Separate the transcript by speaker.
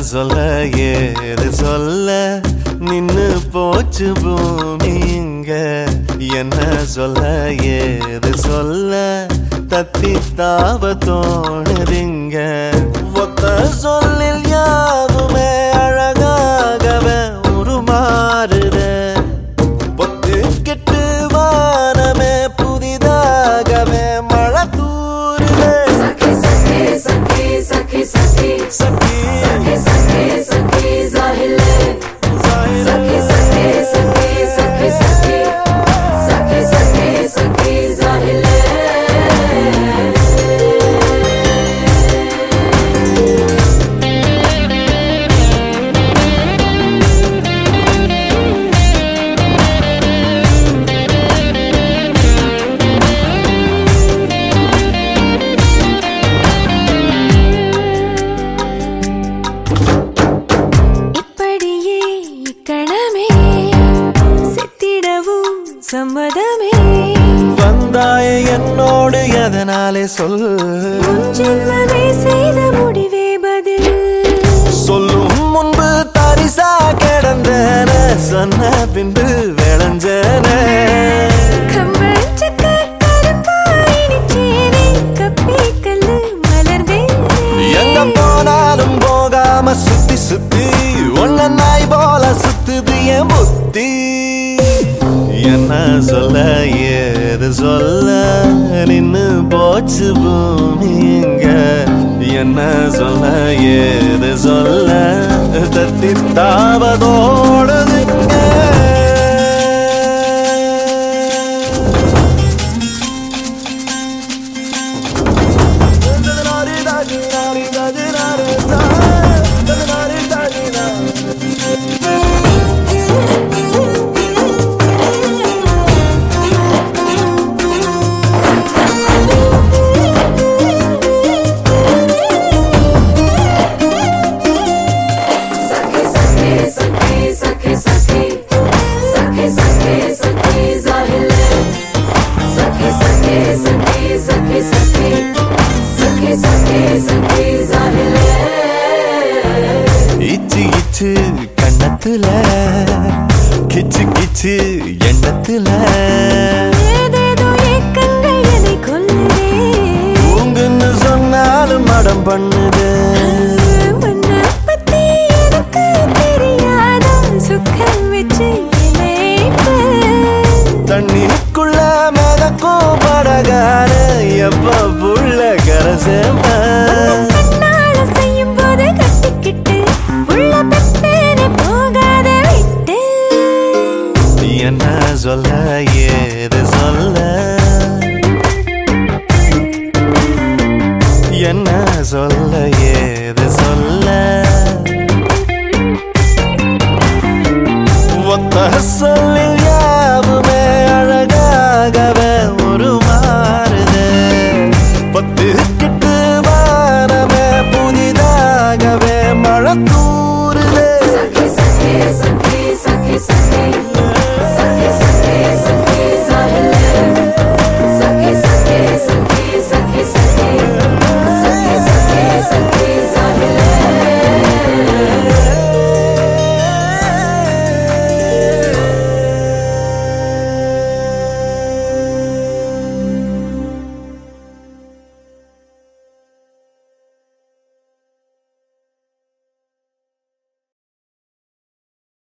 Speaker 1: சொல்ல ஏது சொல்ல நின்னு போச்சு பூமி இங்க என்ன சொல்ல ஏது சொல்ல தத்தி தாவ தோணுதிங்க ஒத்த சொல்லில் யாவுமே அழகாகவே உருமாறுதே பொத்து கெட்டு வானமே புதிதாகவே மழை தூருதே
Speaker 2: सखी सखी सखी सखी सखी
Speaker 1: சக்கி
Speaker 2: सखी सखी सखी जाहिले सखी सखी सखी सखी सखी सखी सखी सखी जाहिले
Speaker 3: இப்படியே இக்கணமே செத்திடவும் சம்மதமே
Speaker 1: வந்தாய என்னோடு எதனாலே சொல்
Speaker 3: உன் ஜென்மமே செய்த முடிவே பதில்
Speaker 1: சொல்லும் முன்பு தரிசா கிடந்தன சொன்ன பின்பு விளைஞ்சன
Speaker 3: கம்பஞ்சக்க கருப்பாயினிச்சேனே கப்பி கல்லு மலர்ந்தேனே
Speaker 1: எங்க போனாலும் போகாம சுத்தி சுத்தி ஒன்ன நாய் போல சுத்துது என் புத்தி என்ன சொல்ல ஏது சொல்ல நின்னு போச்சு பூமி இங்க என்ன சொல்ல ஏது சொல்ல தத்தி தாவதோடுதுங்க
Speaker 2: सखी सखी सखी सखी सखी सखी सखी सखी जाहिले सखी सखी सखी सखी सखी सखी सखी सखी जाहिले
Speaker 1: இச்சு இச்சு கண்ணத்துல கிச்சு கிச்சு எண்ணத்துல
Speaker 3: ஏதேதோ ஏக்கங்கள் என்னை கொல்லுதே
Speaker 1: பூங்குன்னு சொன்னாலும் மடம் பண்ணுது
Speaker 3: உன்னை பத்தி எனக்கு தெரியாதா சுக்கம் வச்சு என்னை
Speaker 1: தண்ணிக்குள்ள மிதக்கும் படகார எப்ப புள்ள கரை சேர்ப்பேன்
Speaker 3: கண்ணால செய்யும் போது கட்டிக்கிட்டு உள்ள பெட்டேனே போகாத விட்டு
Speaker 1: என்ன சொல்ல